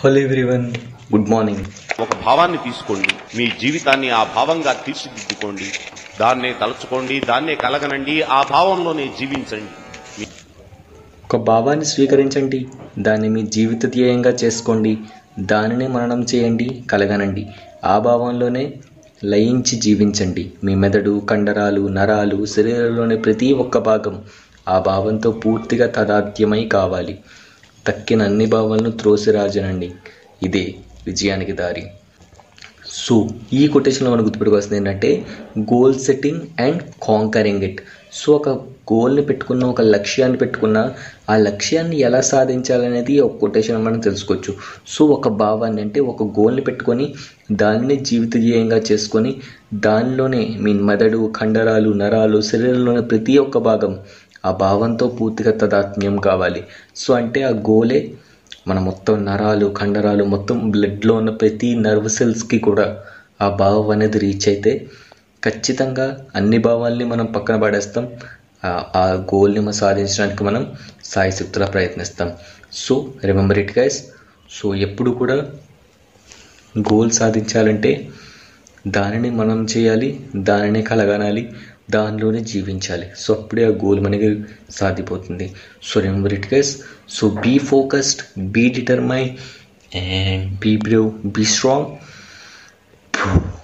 hello everyone good morning ఒక భావాన్ని తీసుకోండి మీ జీవితాన్ని ఆ భావంగా తీర్చిదిద్దుకోండి దాన్నే తలుచుకోండి దాన్నే కలగనండి ఆ భావంలోనే జీవించండి మీ ఒక భావాన్ని స్వీకరించండి దాన్ని మీ జీవిత ధ్యేయంగా చేసుకోండి దానినే మననం చేయండి కలగనండి ఆ భావంలోనే లయించి జీవించండి మీ మెదడు కండరాలు నరాలు శరీరంలోని ప్రతి ఒక్క భాగం ఆ భావంతో పూర్తిగా తదాత్యమై కావాలి తక్కిన అన్ని భావాలను త్రోసిరాజనండి ఇదే విజయానికి దారి సో ఈ కొటేషన్లో మనం గుర్తుపెట్టుకోవాల్సింది ఏంటంటే goal setting and conquering it so ఒక గోల్ని పెట్టుకున్న ఒక లక్ష్యాన్ని పెట్టుకున్న ఆ లక్ష్యాన్ని ఎలా సాధించాలనేది ఒక కొటేషన్ మనం తెలుసుకోవచ్చు సో ఒక భావాన్ని అంటే ఒక గోల్ని పెట్టుకొని దానిని జీవిత ధ్యేయంగా చేసుకొని దానిలోనే మీ మెదడు కండరాలు నరాలు శరీరంలోని ప్రతి ఒక్క భాగం ఆ భావంతో పూర్తిగా తదాత్మ్యం కావాలి సో అంటే ఆ గోలే మన మొత్తం నరాలు కండరాలు మొత్తం బ్లడ్లో ఉన్న ప్రతి నర్వ్ సెల్స్కి కూడా ఆ భావం అనేది రీచ్ అయితే ఖచ్చితంగా అన్ని భావాల్ని మనం పక్కన పడేస్తాం ఆ- ఆ గోల్ని మనం సాధించడానికి మనం సాయశక్తులా ప్రయత్నిస్తాం so remember it guys so ఎప్పుడు కూడా గోల్ సాధించాలంటే దానిని మనం చేయాలి దానినే కలగనాలి దానిలోనే జీవించాలి సో అప్పుడే ఆ గోల్ మనకి సాధిపోతుంది so remember it guys so be focused be determine and be brave be strong